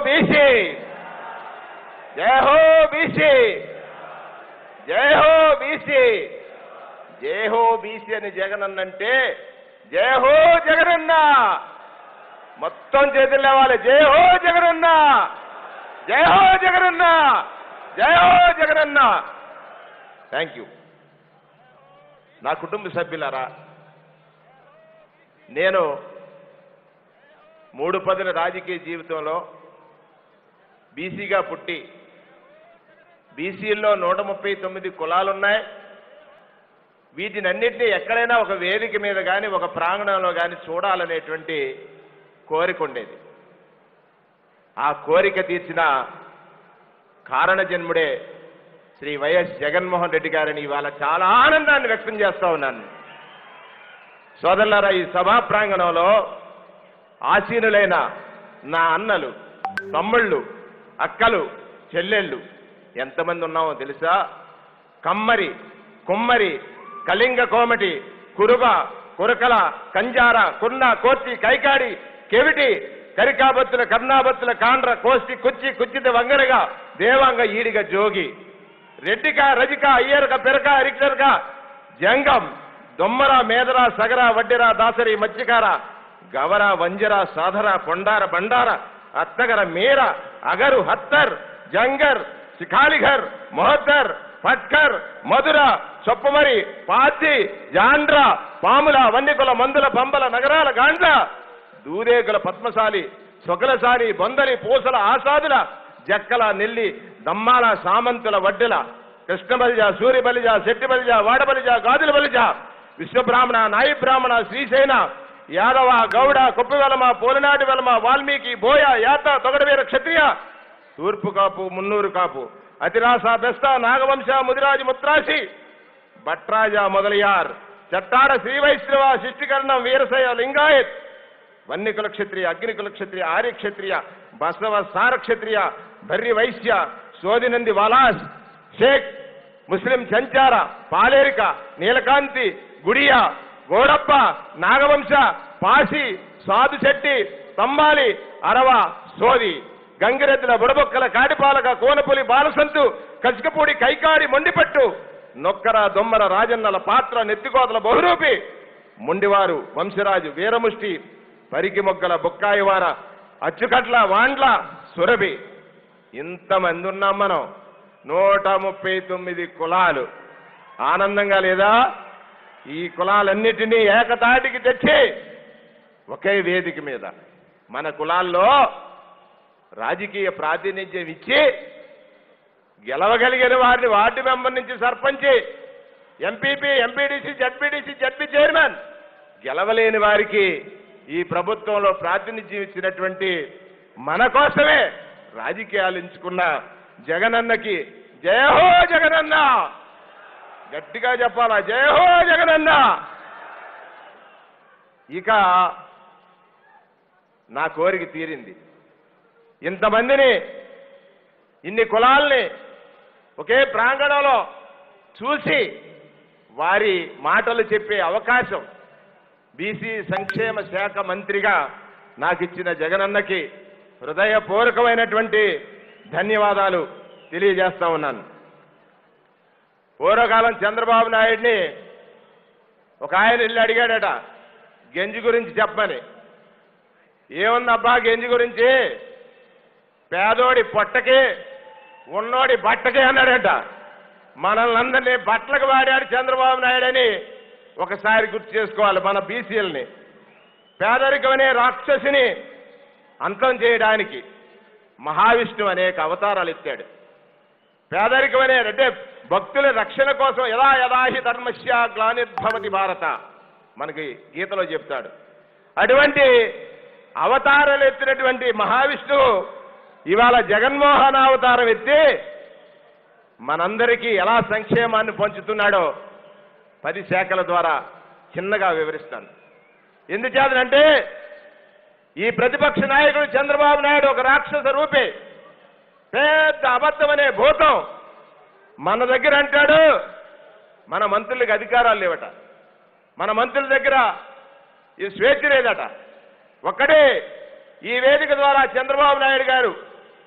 BC జై హో BC జై హో బీసీ జై హో బీసీ అని జగనన్న అంటే జై హో జగనన్న మొత్తం చేతులు లేవాలి జై హో జగనన్న జై హో జగనన్న జై హో జగనన్న థ్యాంక్ యూ నా కుటుంబ సభ్యులారా నేను మూడు పదుల రాజకీయ జీవితంలో బీసీగా పుట్టి బీసీల్లో నూట ముప్పై తొమ్మిది కులాలున్నాయి వీటినన్నింటినీ ఎక్కడైనా ఒక వేదిక మీద కానీ ఒక ప్రాంగణంలో కానీ చూడాలనేటువంటి కోరిక ఉండేది ఆ కోరిక తీర్చిన కారణ జన్ముడే శ్రీ వైఎస్ జగన్మోహన్ రెడ్డి గారిని ఇవాళ చాలా ఆనందాన్ని వ్యక్తం చేస్తా ఉన్నాను సోదరులారా ఈ సభా ప్రాంగణంలో ఆసీనులైన నా అన్నలు తమ్ముళ్ళు అక్కలు చెల్లెళ్ళు ఎంతమంది ఉన్నామో తెలుసా కమ్మరి కుమ్మరి కళింగ కోమటి కురుబ కురకల కంజార కున్న కోర్తి కైకాడి కెవిటి కరికాబత్తుల కర్ణాబత్తుల కాండ్ర కోస్తి కుచ్చి కుచ్చిత వంగరగా దేవాంగ ఈడిగ జోగి రెడ్డిక రజిక అయ్యరక పెరక అరిక్షరక జంగం దొమ్మర మేదర సగర వడ్డిర దాసరి మత్స్యకార గవర వంజర సాధర కొండార బండార అత్తగర మీర అగరు హత్తర్ జంగర్ శిఖాలిఘర్ మొహద్దర్ పట్కర్ మధుర చొప్పమరి పాతి జాండ్ర పాముల వన్నికుల మందుల పంబల నగరాల గాండ్ల దూరేకుల పద్మశాలి సొగలసాని బొందలి పూసల ఆసాదుల జక్కల నెల్లి దమ్మాల సామంతుల వడ్డెల కృష్ణబలిజ సూర్యబలిజ శెట్టిబలిజ వాడబలిజ గాజుల బలిజ విశ్వబ్రాహ్మణ నాయి బ్రాహ్మణ శ్రీశైన యాదవ గౌడ కుప్పవెలమ పోలినాటి వెలమ వాల్మీకి బోయ యాత తొగడవీర క్షత్రియ తూర్పు కాపు మున్నూరు కాపు అతిరాస బెస్త నాగవంశ ముదిరాజు ముత్రాసి భట్రాజ మొదలయార్ చట్టాడ శ్రీవైష్ణవ శిష్టికరణం వీరశైవ లింగాయత్ వన్నికుల క్షత్రియ అగ్నికుల క్షత్రియ ఆర్య క్షత్రియ బసవ సార క్షత్రియ భర్రి వైశ్య సోదినంది వాలాస్ షేక్ ముస్లిం సంచార పాలేరిక నీలకాంతి గుడియ గోడప్ప నాగవంశ పాసి సాధు శెట్టి తంబాలి అరవ సోది గంగిరెద్దుల బుడబొక్కల కాడిపాలక కోనపులి బాలసంతు కసికపూడి కైకాడి మొండిపట్టు నొక్కర దొమ్మర రాజన్నల పాత్ర నెత్తికోతల బహురూపి మొండివారు వంశరాజు వీరముష్టి పరికి మొగ్గల బొక్కాయివార అచ్చుకట్ల వాండ్ల సురభి ఇంతమంది ఉన్నాం మనం నూట ముప్పై తొమ్మిది కులాలు ఆనందంగా లేదా ఈ కులాలన్నిటినీ ఏకతాటికి తెచ్చి ఒకే వేదిక మీద మన కులాల్లో రాజకీయ ప్రాతినిధ్యం ఇచ్చి గెలవగలిగిన వారిని వార్డు మెంబర్ నుంచి sarpanch MPP MPDC ZPDC ZP chairman గెలవలేని వారికి ఈ ప్రభుత్వంలో ప్రాతినిధ్యం ఇచ్చినటువంటి మన కోసమే రాజకీయాలు ఎంచుకున్న జగనన్నకి జయహో జగనన్న గట్టిగా చెప్పాలా జయహో జగనన్న ఇక నా కోరిక తీరింది ఇంతమందిని ఇన్ని కులాల్ని ఒకే ప్రాంగణంలో చూసి వారి మాటలు చెప్పే అవకాశం బీసీ సంక్షేమ శాఖ మంత్రిగా నాకు ఇచ్చిన జగనన్నకి హృదయపూర్వకమైనటువంటి ధన్యవాదాలు తెలియజేస్తా ఉన్నాను పూర్వకాలం చంద్రబాబు నాయుడిని ఒక ఆయన వెళ్ళి అడిగాడట గంజి గురించి చెప్పమని ఏముందబ్బా గంజి గురించి పేదోడి పొట్టకి ఉన్నోడి బట్టకి అన్నాడట మనల్ని అందరినీ బట్టలకు వాడాడు చంద్రబాబు నాయుడు అని ఒకసారి గుర్తు చేసుకోవాలి మన బీసీలని పేదరికం అనే రాక్షసిని అంతం చేయడానికి మహావిష్ణువు అనేక అవతారాలు ఎత్తాడు పేదరికం అనే అంటే భక్తుల రక్షణ కోసం యదా యదాహి ధర్మస్య గ్లానిర్భవతి భారత మనకి గీతలో చెప్తాడు అటువంటి అవతారాలు ఎత్తినటువంటి మహావిష్ణువు ఇవాళ జగన్మోహన్ అవతారం ఎత్తి మనందరికీ ఎలా సంక్షేమాన్ని పంచుతున్నాడో పది శాఖల ద్వారా చిన్నగా వివరిస్తాను ఎందుచేతనంటే ఈ ప్రతిపక్ష నాయకుడు చంద్రబాబు నాయుడు ఒక రాక్షస రూపే పెద్ద అబద్ధమనే భూతం మన దగ్గర అంటాడు మన మంత్రులకు అధికారాలు లేవట మన మంత్రుల దగ్గర ఈ స్వేచ్ఛ లేదట ఒక్కడే ఈ వేదిక ద్వారా చంద్రబాబు నాయుడు గారు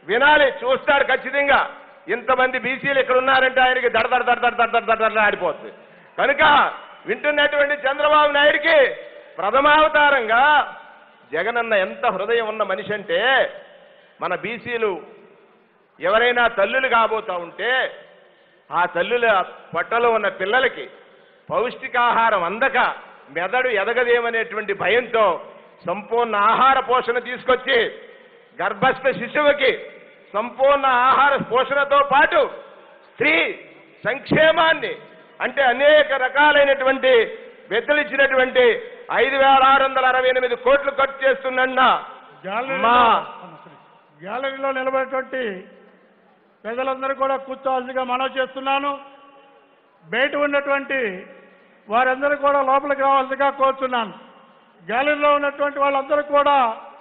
వినాలి చూస్తాడు ఖచ్చితంగా ఇంతమంది బీసీలు ఇక్కడ ఉన్నారంటే ఆయనకి దడ దడ దడ దడ దడ దడ దడ ఆడిపోతుంది కనుక వింటున్నటువంటి చంద్రబాబు నాయుడికి ప్రథమావతారంగా జగనన్న ఎంత హృదయం ఉన్న మనిషి అంటే మన బీసీలు ఎవరైనా తల్లులు కాబోతా ఉంటే ఆ తల్లుల పొట్టలో ఉన్న పిల్లలకి పౌష్టికాహారం అందక మెదడు ఎదగదేమనేటువంటి భయంతో సంపూర్ణ ఆహార పోషణ తీసుకొచ్చి గర్భస్థ శిశువుకి సంపూర్ణ ఆహార పోషణతో పాటు స్త్రీ సంక్షేమాన్ని అంటే అనేక రకాలైనటువంటి ఇచ్చినటువంటి ఐదు వేల ఆరు వందల అరవై ఎనిమిది కోట్లు ఖర్చు చేస్తున్న గ్యాలరీలో మా గ్యాలరీలో నిలబడేటువంటి ప్రజలందరూ కూడా కూర్చోవాల్సిందిగా మనవి చేస్తున్నాను బయట ఉన్నటువంటి వారందరూ కూడా లోపలికి రావాల్సిందిగా కోరుతున్నాను గ్యాలరీలో ఉన్నటువంటి వాళ్ళందరూ కూడా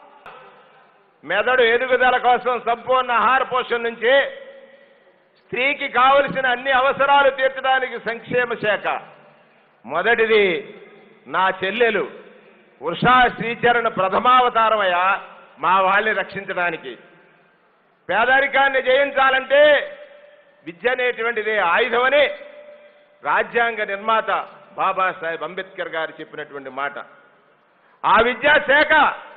మెదడు ఎదుగుదల కోసం సంపూర్ణ ఆహార పోషణ నుంచి స్త్రీకి కావలసిన అన్ని అవసరాలు తీర్చడానికి సంక్షేమ శాఖ మొదటిది నా చెల్లెలు ఉషా శ్రీచరణ ప్రథమావతారమయ్య మా వాళ్ళని రక్షించడానికి పేదరికాన్ని జయించాలంటే విద్య అనేటువంటిది ఆయుధమని రాజ్యాంగ నిర్మాత బాబాసాహెబ్ అంబేద్కర్ గారు చెప్పినటువంటి మాట ఆ విద్యాశాఖ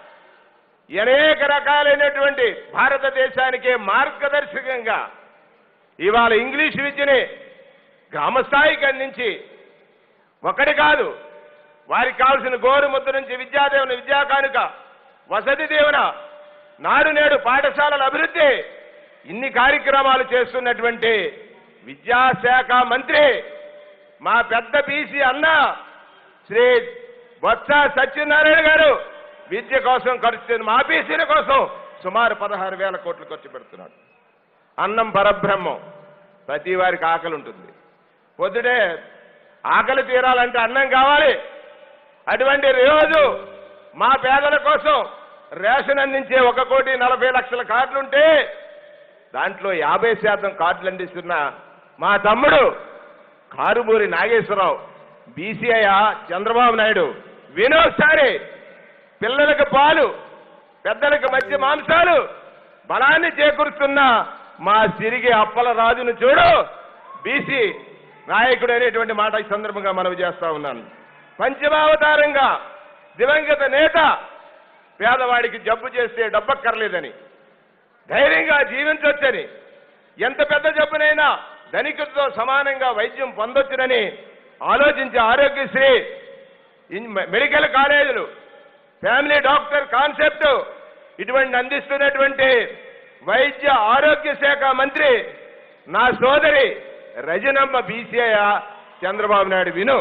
అనేక రకాలైనటువంటి భారతదేశానికే మార్గదర్శకంగా ఇవాళ ఇంగ్లీష్ విద్యని గ్రామస్థాయికి అందించి ఒకటి కాదు వారికి కావాల్సిన గోరుముద్ద నుంచి విద్యాదేవుని విద్యా కానుక వసతి దేవున నాడు నేడు పాఠశాలల అభివృద్ధి ఇన్ని కార్యక్రమాలు చేస్తున్నటువంటి విద్యాశాఖ మంత్రి మా పెద్ద బీసీ అన్న శ్రీ బొత్స సత్యనారాయణ గారు విద్య కోసం ఖర్చు చేసిన మా బీసీల కోసం సుమారు పదహారు వేల కోట్లు ఖర్చు పెడుతున్నాడు అన్నం పరబ్రహ్మం ప్రతి వారికి ఆకలి ఉంటుంది పొద్దుటే ఆకలి తీరాలంటే అన్నం కావాలి అటువంటి రోజు మా పేదల కోసం రేషన్ అందించే ఒక కోటి నలభై లక్షల కార్డులుంటే దాంట్లో యాభై శాతం కార్డులు అందిస్తున్న మా తమ్ముడు కారుమూరి నాగేశ్వరరావు బీసీఐ చంద్రబాబు నాయుడు వినోసారి పిల్లలకు పాలు పెద్దలకు మధ్య మాంసాలు బలాన్ని చేకూరుస్తున్న మా సిరిగి అప్పల రాజును చూడు బీసీ నాయకుడు అనేటువంటి మాట ఈ సందర్భంగా మనవి చేస్తా ఉన్నాను పంచమావతారంగా దివంగత నేత పేదవాడికి జబ్బు చేస్తే డబ్బక్కర్లేదని ధైర్యంగా జీవించవచ్చని ఎంత పెద్ద జబ్బునైనా ధనికుడితో సమానంగా వైద్యం పొందొచ్చునని ఆలోచించి ఆరోగ్యశ్రీ ఇన్- మెడికల్ కాలేజీలు ఫ్యామిలీ డాక్టర్ కాన్సెప్ట్ ఇటువంటి అందిస్తున్నటువంటి వైద్య ఆరోగ్య శాఖ మంత్రి నా సోదరి రజనమ్మ బీసీఐ చంద్రబాబు నాయుడు విను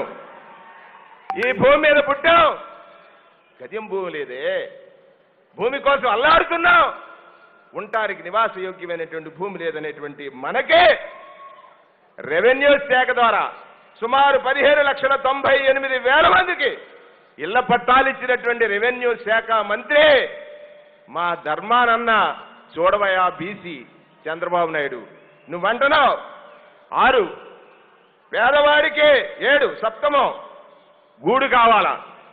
ఈ భూమి మీద పుట్టాం గజం భూమి లేదే భూమి కోసం అల్లాడుతున్నాం ఉంటానికి నివాస యోగ్యమైనటువంటి భూమి లేదనేటువంటి మనకే రెవెన్యూ శాఖ ద్వారా సుమారు పదిహేను లక్షల తొంభై ఎనిమిది వేల మందికి ఇళ్ల పట్టాలు ఇచ్చినటువంటి రెవెన్యూ శాఖ మంత్రి మా ధర్మానన్న చూడవయా బీసీ చంద్రబాబు నాయుడు నువ్వంటున్నావు ఆరు పేదవాడికి ఏడు సప్తమం గూడు కావాలా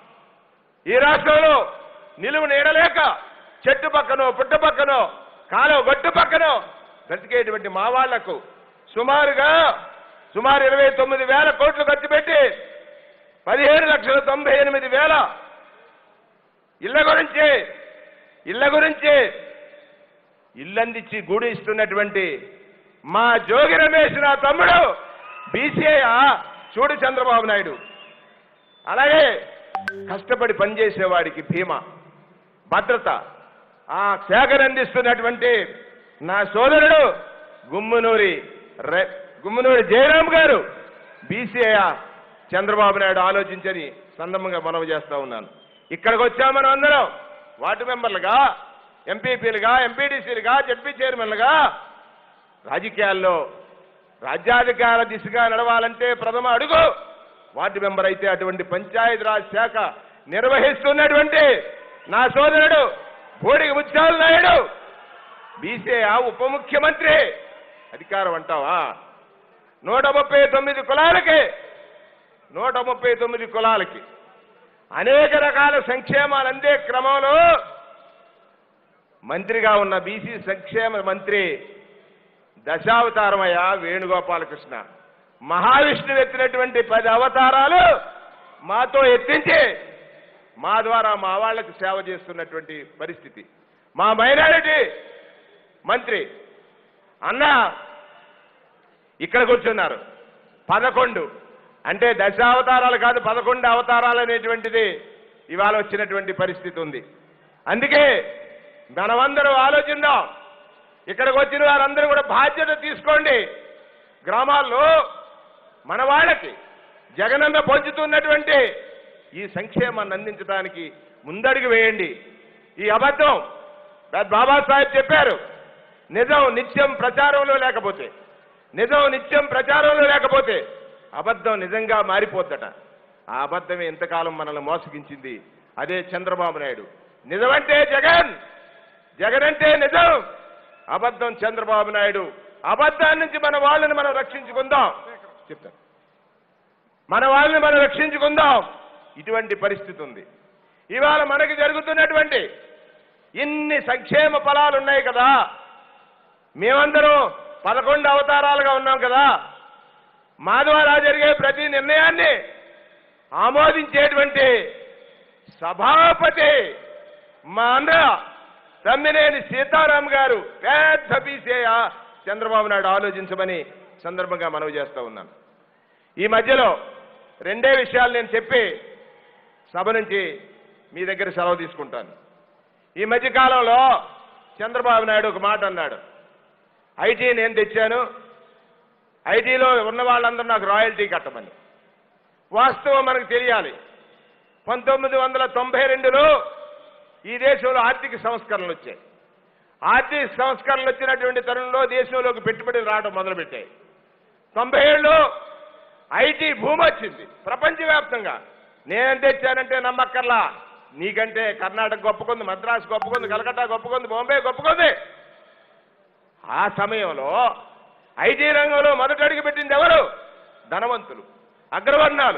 ఈ రాష్ట్రంలో నిలువు నీడలేక చెట్టు పక్కనో పుట్ట పక్కనో కాలువ గట్టు పక్కనో బ్రతికేటువంటి మా వాళ్లకు సుమారుగా సుమారు ఇరవై తొమ్మిది వేల కోట్లు ఖర్చు పెట్టి పదిహేను లక్షల తొంభై ఎనిమిది వేల ఇళ్ల గురించి ఇళ్ల గురించి ఇల్లందించి గూడు ఇస్తున్నటువంటి మా జోగి రమేష్ నా తమ్ముడు బీసీఐ చూడు చంద్రబాబు నాయుడు అలాగే కష్టపడి పనిచేసేవాడికి భీమా భద్రత ఆ శాఖను అందిస్తున్నటువంటి నా సోదరుడు గుమ్మునూరి రె- గుమ్మునూరి జయరాం గారు బీసీఐ చంద్రబాబు నాయుడు ఆలోచించని సందర్భంగా మనవి చేస్తా ఉన్నాను ఇక్కడికి వచ్చాం మనం అందరం వార్డు మెంబర్లుగా ఎంపీపీలుగా ఎంపీడీసీలుగా జడ్పీ చైర్మన్లుగా రాజకీయాల్లో రాజ్యాధికార దిశగా నడవాలంటే ప్రథమ అడుగు వార్డు మెంబర్ అయితే అటువంటి పంచాయతీరాజ్ శాఖ నిర్వహిస్తున్నటువంటి నా సోదరుడు బోడికి ముత్యాల నాయుడు బీసీఆ ఉప ముఖ్యమంత్రి అధికారం అంటావా నూట ముప్పై తొమ్మిది కులాలకి నూట ముప్పై తొమ్మిది కులాలకి అనేక రకాల సంక్షేమాలు అందే క్రమంలో మంత్రిగా ఉన్న బీసీ సంక్షేమ మంత్రి దశావతారమయ్య వేణుగోపాలకృష్ణ మహావిష్ణువు ఎత్తినటువంటి పది అవతారాలు మాతో ఎత్తించి మా ద్వారా మా వాళ్ళకి సేవ చేస్తున్నటువంటి పరిస్థితి మా మైనారిటీ మంత్రి అన్న ఇక్కడ కూర్చున్నారు పదకొండు అంటే దశావతారాలు కాదు పదకొండు అవతారాలు అనేటువంటిది ఇవాళ వచ్చినటువంటి పరిస్థితి ఉంది అందుకే మనమందరం ఆలోచిద్దాం ఇక్కడికి వచ్చిన వారందరూ కూడా బాధ్యత తీసుకోండి గ్రామాల్లో మన వాళ్ళకి జగనన్న పంచుతున్నటువంటి ఈ సంక్షేమాన్ని అందించడానికి ముందడుగు వేయండి ఈ అబద్ధం పెద్ద బాబాసాహెబ్ చెప్పారు నిజం నిత్యం ప్రచారంలో లేకపోతే నిజం నిత్యం ప్రచారంలో లేకపోతే అబద్ధం నిజంగా మారిపోద్దట ఆ అబద్ధమే ఇంతకాలం మనల్ని మోసగించింది అదే చంద్రబాబు నాయుడు నిజమంటే జగన్ జగన్ అంటే నిజం అబద్ధం చంద్రబాబు నాయుడు అబద్ధాన్ని నుంచి మన వాళ్ళని మనం రక్షించుకుందాం చెప్తాను మన వాళ్ళని మనం రక్షించుకుందాం ఇటువంటి పరిస్థితి ఉంది ఇవాళ మనకి జరుగుతున్నటువంటి ఇన్ని సంక్షేమ ఫలాలు ఉన్నాయి కదా మేమందరం పదకొండు అవతారాలుగా ఉన్నాం కదా మా ద్వారా జరిగే ప్రతి నిర్ణయాన్ని ఆమోదించేటువంటి సభాపతి మా అన్న తమ్మినేని సీతారాం గారు పెద్ద బీసీయ చంద్రబాబు నాయుడు ఆలోచించమని సందర్భంగా మనవి చేస్తా ఉన్నాను ఈ మధ్యలో రెండే విషయాలు నేను చెప్పి సభ నుంచి మీ దగ్గర సెలవు తీసుకుంటాను ఈ మధ్య కాలంలో చంద్రబాబు నాయుడు ఒక మాట అన్నాడు ఐటీ నేను తెచ్చాను ఐటీలో ఉన్న వాళ్ళందరూ నాకు రాయల్టీ కట్టమని వాస్తవం మనకు తెలియాలి పంతొమ్మిది వందల తొంభై రెండులో ఈ దేశంలో ఆర్థిక సంస్కరణలు వచ్చాయి ఆర్థిక సంస్కరణలు వచ్చినటువంటి తరుణంలో దేశంలోకి పెట్టుబడులు రావడం మొదలుపెట్టాయి తొంభై ఏళ్ళు ఐటీ భూమి వచ్చింది ప్రపంచవ్యాప్తంగా నేను తెచ్చానంటే నమ్మక్కర్లా నీకంటే కర్ణాటక గొప్పకుంది మద్రాసు గొప్పకుంది కలకత్తా గొప్పకుంది బాంబే గొప్పకుంది ఆ సమయంలో ఐటీ రంగంలో మొదట అడుగు పెట్టింది ఎవరు ధనవంతులు అగ్రవర్ణాలు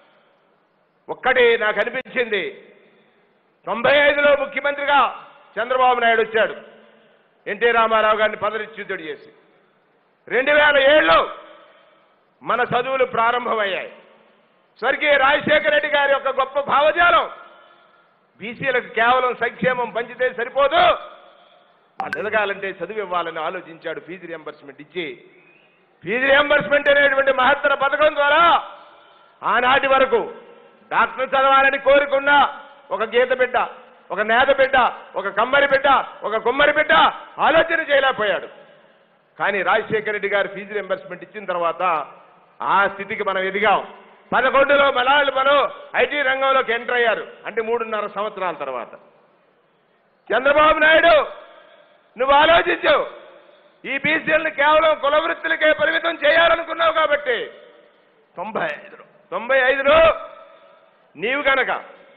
ఒక్కటి నాకు అనిపించింది తొంభై ఐదులో ముఖ్యమంత్రిగా చంద్రబాబు నాయుడు వచ్చాడు ఎన్టీ రామారావు గారిని పదవిచ్యుతుడు చేసి రెండు వేల ఏడులో మన చదువులు ప్రారంభమయ్యాయి స్వర్గీయ రాజశేఖర రెడ్డి గారి యొక్క గొప్ప భావజాలం బీసీలకు కేవలం సంక్షేమం పంచితే సరిపోదు వాళ్ళు ఎదగాలంటే చదువు ఇవ్వాలని ఆలోచించాడు ఫీజు రియంబర్స్మెంట్ ఇచ్చి ఫీజు రియంబర్స్మెంట్ అనేటువంటి మహత్తర పథకం ద్వారా ఆనాటి వరకు డాక్టర్ చదవాలని కోరుకున్న ఒక గీత బిడ్డ ఒక నేత బిడ్డ ఒక కమ్మరి బిడ్డ ఒక కుమ్మరి బిడ్డ ఆలోచన చేయలేకపోయాడు కానీ రాజశేఖర రెడ్డి గారు ఫీజు రియంబర్స్మెంట్ ఇచ్చిన తర్వాత ఆ స్థితికి మనం ఎదిగాం పదకొండులో మలాళ్ళు మనం ఐటీ రంగంలోకి ఎంటర్ అయ్యారు అంటే మూడున్నర సంవత్సరాల తర్వాత చంద్రబాబు నాయుడు నువ్వు ఆలోచించు ఈ బీసీలను కేవలం కుల వృత్తులకే పరిమితం చేయాలనుకున్నావు కాబట్టి తొంభై ఐదులో తొంభై ఐదులో నీవు గనక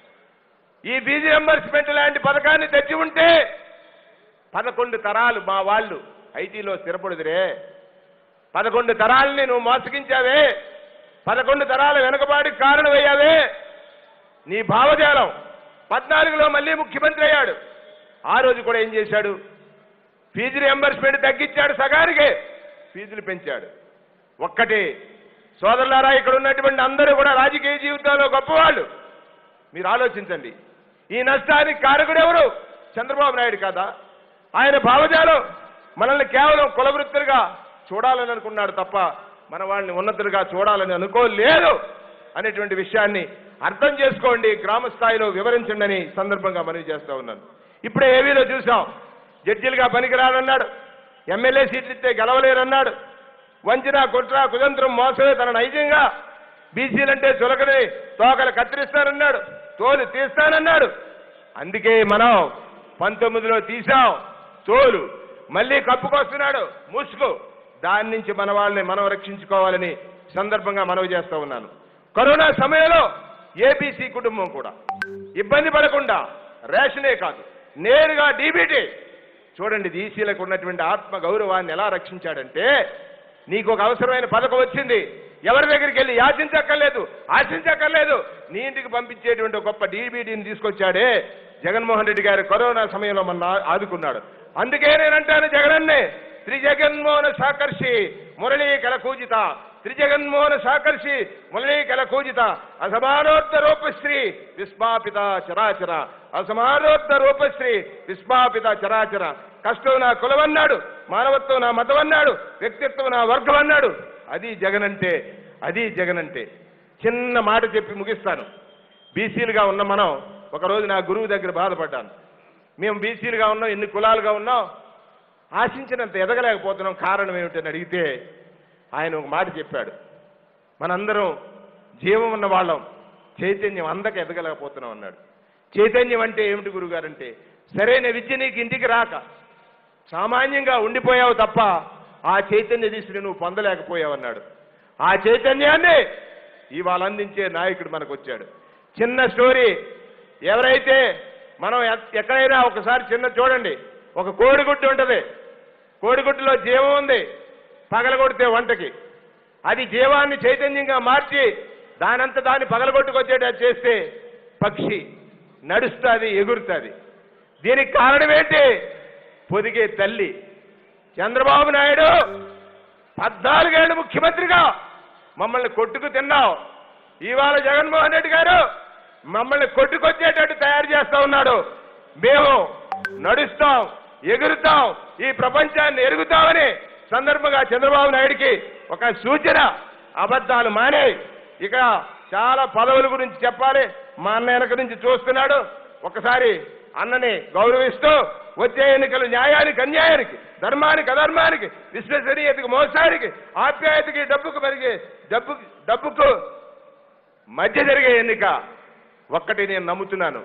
ఈ బీజీ రియంబర్స్మెంట్ లాంటి పథకాన్ని తెచ్చి ఉంటే పదకొండు తరాలు మా వాళ్ళు ఐటీలో స్థిరపడుదురే పదకొండు తరాలని నువ్వు మోసగించావే పదకొండు తరాల వెనుకబాటు కారణమయ్యావే నీ భావజాలం పద్నాలుగులో మళ్ళీ ముఖ్యమంత్రి అయ్యాడు ఆ రోజు కూడా ఏం చేశాడు ఫీజు రియంబర్స్మెంట్ తగ్గించాడు సగానికి ఫీజులు పెంచాడు ఒక్కటి సోదరులారా ఇక్కడ ఉన్నటువంటి అందరూ కూడా రాజకీయ జీవితంలో గొప్పవాళ్ళు మీరు ఆలోచించండి ఈ నష్టానికి కారకుడు ఎవరు చంద్రబాబు నాయుడు కాదా ఆయన భావజాలం మనల్ని కేవలం కులవృత్తులుగా చూడాలని అనుకున్నాడు తప్ప మన వాళ్ళని ఉన్నతులుగా చూడాలని అనుకోలేదు అనేటువంటి విషయాన్ని అర్థం చేసుకోండి గ్రామ స్థాయిలో వివరించండి అని సందర్భంగా మనవి చేస్తా ఉన్నాను ఇప్పుడే ఏవీలో చూసాం జడ్జిలుగా పనికిరానన్నాడు ఎమ్మెల్యే సీట్లు ఇస్తే గెలవలేరన్నాడు వంచిన కుట్ర కుతంత్రం మోసమే తన నైజంగా బీసీలంటే చులకని తోకలు కత్తిరిస్తానన్నాడు తోలు తీస్తానన్నాడు అందుకే మనం పంతొమ్మిదిలో తీసాం తోలు మళ్ళీ కప్పుకొస్తున్నాడు ముసుగు దాని నుంచి మన వాళ్ళని మనం రక్షించుకోవాలని సందర్భంగా మనవి చేస్తా ఉన్నాను కరోనా సమయంలో ఏబీసీ కుటుంబం కూడా ఇబ్బంది పడకుండా రేషనే కాదు నేరుగా డీబీటీ చూడండి ఈసీలకు ఉన్నటువంటి ఆత్మ గౌరవాన్ని ఎలా రక్షించాడంటే నీకు ఒక అవసరమైన పథకం వచ్చింది ఎవరి దగ్గరికి వెళ్ళి యాచించక్కర్లేదు ఆశించక్కర్లేదు నీ ఇంటికి పంపించేటువంటి ఒక గొప్ప డీబీటీని తీసుకొచ్చాడే జగన్మోహన్ రెడ్డి గారి కరోనా సమయంలో మన ఆదుకున్నాడు అందుకే నేనంటాను జగనన్నే త్రిజగన్మోహన సాకర్షి మురళీ కలకూజిత త్రిజగన్మోహన సాకర్షి మురళీ కలకూజిత అసమానోద్ధ రూపశ్రీ విస్మాపిత చరాచర అసమానోద్ధ రూపశ్రీ విస్మాపిత చరాచర కష్టం నా కులమన్నాడు మానవత్వం నా మతం అన్నాడు వ్యక్తిత్వం నా వర్గం అన్నాడు అది జగనంటే అది జగనంటే చిన్న మాట చెప్పి ముగిస్తాను బీసీలుగా ఉన్న మనం ఒకరోజు నా గురువు దగ్గర బాధపడ్డాను మేము బీసీలుగా ఉన్నాం ఎన్ని కులాలుగా ఉన్నాం ఆశించినంత ఎదగలేకపోతున్నాం కారణం ఏమిటని అడిగితే ఆయన ఒక మాట చెప్పాడు మనందరం జీవం ఉన్న వాళ్ళం చైతన్యం అందక ఎదగలేకపోతున్నాం అన్నాడు చైతన్యం అంటే ఏమిటి గురుగారంటే సరైన విద్య నీకు ఇంటికి రాక సామాన్యంగా ఉండిపోయావు తప్ప ఆ చైతన్య దిశని నువ్వు పొందలేకపోయావు అన్నాడు ఆ చైతన్యాన్ని ఇవాళ అందించే నాయకుడు మనకు వచ్చాడు చిన్న స్టోరీ ఎవరైతే మనం ఎక్- ఎక్కడైనా ఒకసారి చిన్న చూడండి ఒక కోడిగుడ్డు ఉంటుంది కోడిగుడ్డులో జీవం ఉంది పగలగొడితే వంటకి అది జీవాన్ని చైతన్యంగా మార్చి దానంత దాన్ని పగలగొట్టుకొచ్చేటట్టు చేస్తే పక్షి నడుస్తుంది ఎగురుతుంది దీనికి కారణం ఏంటి పొదిగే తల్లి చంద్రబాబు నాయుడు పద్నాలుగేళ్ళు ముఖ్యమంత్రిగా మమ్మల్ని కొట్టుకు తిన్నావు ఇవాళ జగన్మోహన్ రెడ్డి గారు మమ్మల్ని కొట్టుకొచ్చేటట్టు తయారు చేస్తా ఉన్నాడు మేము నడుస్తాం ఎగురుతాం ఈ ప్రపంచాన్ని ఎరుగుతామని సందర్భంగా చంద్రబాబు నాయుడికి ఒక సూచన అబద్ధాలు మానే ఇక చాలా పదవుల గురించి చెప్పాలి మా అన్న వెనక నుంచి చూస్తున్నాడు ఒకసారి అన్నని గౌరవిస్తూ వచ్చే ఎన్నికలు న్యాయానికి అన్యాయానికి ధర్మానికి అధర్మానికి విశ్వసనీయతకి మోసానికి ఆప్యాయతకి డబ్బుకు పెరిగే డబ్బు డబ్బుకు మధ్య జరిగే ఎన్నిక ఒక్కటి నేను నమ్ముతున్నాను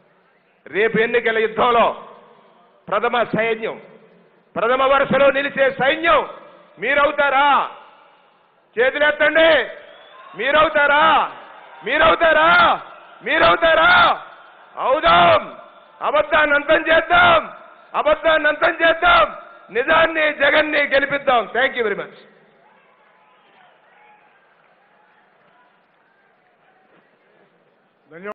రేపు ఎన్నికల యుద్ధంలో ప్రథమ సైన్యం ప్రథమ వరుసలో నిలిచే సైన్యం మీరవుతారా చేతులెత్తండి మీరవుతారా మీరవుతారా మీరవుతారా అవుదాం అబద్ధాన్ని అంతం చేద్దాం అబద్ధాన్ని అంతం చేద్దాం నిజాన్ని జగన్ని గెలిపిద్దాం థ్యాంక్ యూ వెరీ మచ్